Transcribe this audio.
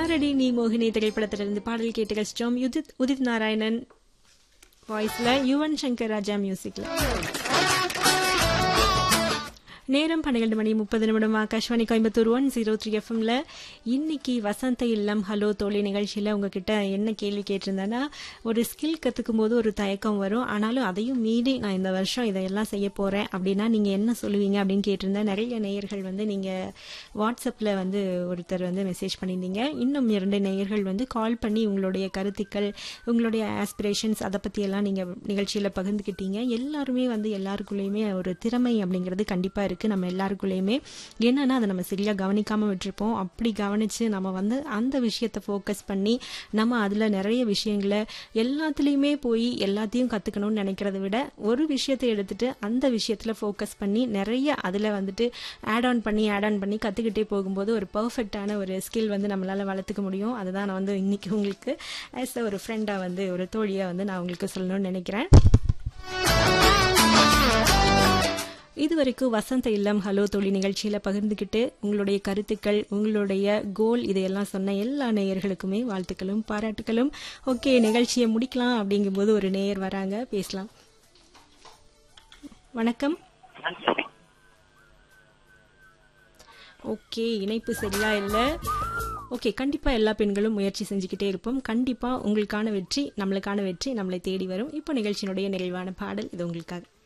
யாரடி நீ மோகினி திரைப்படத்திலிருந்து பாடல் கேட்டு கஷ்டம் உதித் உதித் நாராயணன் வாய்ஸ்ல யுவன் சங்கர் ராஜா மியூசிக்ல நேரம் பன்னிரண்டு மணி முப்பது நிமிடம் Akashvani Coimbatore one zero three எஃப்எம்ல இன்னைக்கு வசந்த இல்லம் ஹலோ தோழி நிகழ்ச்சியில் உங்ககிட்ட என்ன கேள்வி கேட்டிருந்தேன்னா ஒரு ஸ்கில் கற்றுக்கும் போது ஒரு தயக்கம் வரும் ஆனாலும் அதையும் மீறி நான் இந்த வருஷம் இதையெல்லாம் செய்ய போகிறேன் அப்படின்னா நீங்கள் என்ன சொல்லுவீங்க அப்படின்னு கேட்டிருந்தேன் நிறைய நேயர்கள் வந்து நீங்கள் வாட்ஸ்அப்பில் வந்து ஒருத்தர் வந்து மெசேஜ் பண்ணியிருந்தீங்க இன்னும் இரண்டு நேயர்கள் வந்து கால் பண்ணி உங்களுடைய கருத்துக்கள் உங்களுடைய ஆஸ்பிரேஷன்ஸ் அதை பற்றியெல்லாம் நீங்கள் நிகழ்ச்சியில் பகிர்ந்துக்கிட்டீங்க எல்லாருமே வந்து எல்லாருக்குள்ளேயுமே ஒரு திறமை அப்படிங்கிறது கண்டிப்பாக இருக்குது நம்ம எல்லாருக்குள்ளேயுமே என்னன்னா அதை நம்ம சரியாக கவனிக்காமல் விட்டுருப்போம் அப்படி கவனித்து நம்ம வந்து அந்த விஷயத்தை ஃபோக்கஸ் பண்ணி நம்ம அதில் நிறைய விஷயங்களை எல்லாத்துலேயுமே போய் எல்லாத்தையும் கற்றுக்கணும்னு நினைக்கிறத விட ஒரு விஷயத்தை எடுத்துட்டு அந்த விஷயத்தில் ஃபோக்கஸ் பண்ணி நிறைய அதில் வந்துட்டு ஆட் ஆன் பண்ணி ஆட் ஆன் பண்ணி கற்றுக்கிட்டே போகும்போது ஒரு பர்ஃபெக்டான ஒரு ஸ்கில் வந்து நம்மளால் வளர்த்துக்க முடியும் அதுதான் நான் வந்து இன்னைக்கு உங்களுக்கு ஆஸ் ஒரு ஃப்ரெண்டாக வந்து ஒரு தோழியாக வந்து நான் உங்களுக்கு சொல்லணும்னு நினைக்கிறேன் இது வரைக்கும் வசந்த இல்லம் ஹலோ தொழில் நிகழ்ச்சியில் பகிர்ந்துக்கிட்டு உங்களுடைய கருத்துக்கள் உங்களுடைய கோல் இதையெல்லாம் சொன்ன எல்லா நேயர்களுக்குமே வாழ்த்துக்களும் பாராட்டுகளும் ஓகே நிகழ்ச்சியை முடிக்கலாம் அப்படிங்கும்போது ஒரு நேயர் வராங்க பேசலாம் வணக்கம் ஓகே இணைப்பு சரியா இல்லை ஓகே கண்டிப்பாக எல்லா பெண்களும் முயற்சி செஞ்சுக்கிட்டே இருப்போம் கண்டிப்பாக உங்களுக்கான வெற்றி நம்மளுக்கான வெற்றி நம்மளை தேடி வரும் இப்போ நிகழ்ச்சியினுடைய நிறைவான பாடல் இது உங்களுக்காக